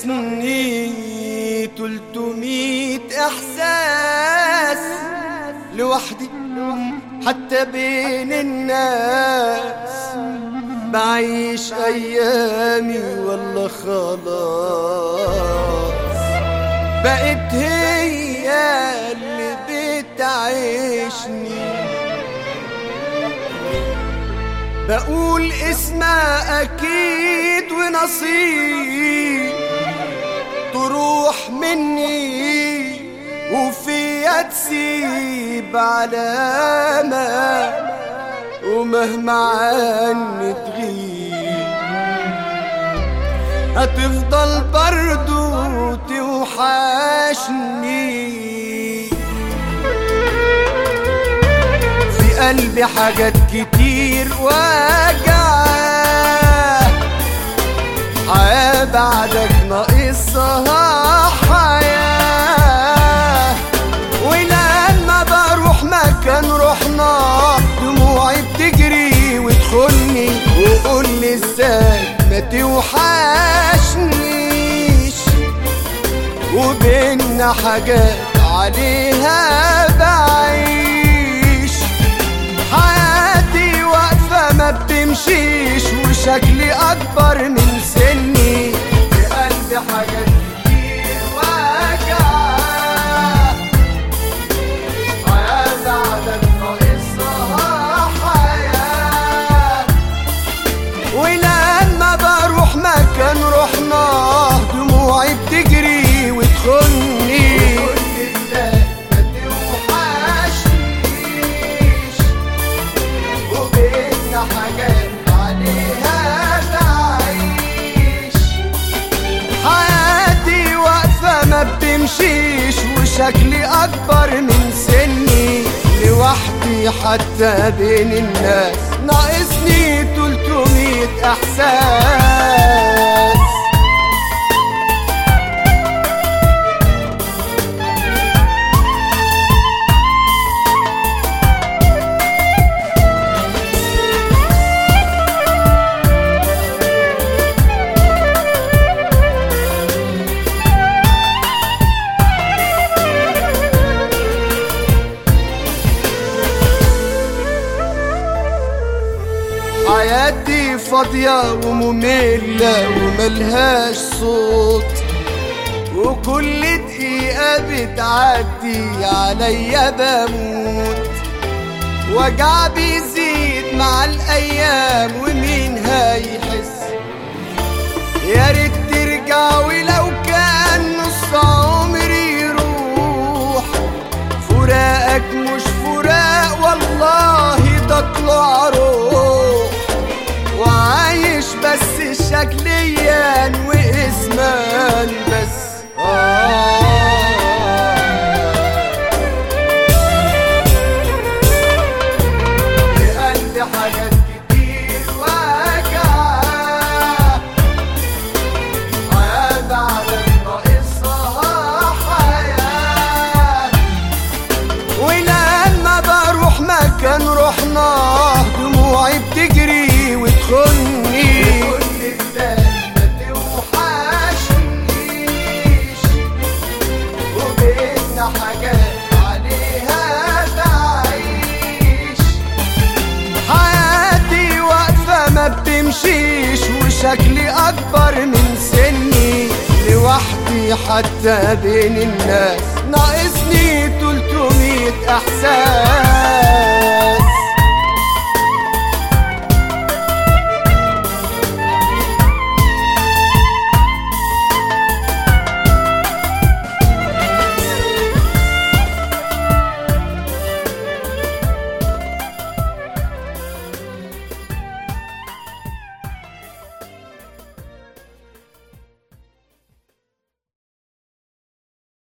ناقصني تلتمية احساس لوحدي حتى بين الناس بعيش ايامي والله خلاص بقت هي اللي بتعيشني بقول اسمها اكيد ونصيب تروح مني وفيها تسيب علامة ومهما عني تغيب هتفضل برضو توحشني في قلبي حاجات كتير واجعة حياة بعدك ناقصها حياة ولما بروح مكان رحنا دموعي بتجري وتخني وقول لي ازاي ما توحشنيش وبيننا حاجات عليها بعيش حياتي واقفة ما بتمشيش وشكلي أكبر من سني في قلبي حاجات كتير واجعة حياة بعدك ناقصها حياة ولما بروح مكان رحنا دموعي بتجري وتخني وبيننا حاجات عليها تعيش حياتي واقفة ما بتمشيش وشكلي أكبر من سني لوحدي حتى بين الناس ناقصني 300 إحساس حياتي فاضية ومملة وملهاش صوت وكل دقيقة بتعدي عليا بموت وجع بيزيد مع الأيام ومين هيحس يا ريت ترجع ولو كان نص عمري يروح فراقك مش فراق والله ده طلع روح وعايش بس شكليا واسمان بس آه في قلبي حاجات كتير واجعة حياة بعدك ناقصها حياة ولما بروح مكان رحنا دموعي بتجري وتخني وبيننا حاجات عليها تعيش حياتي واقفة ما بتمشيش وشكلي أكبر من سني لوحدي حتى بين الناس ناقصني 300 إحساس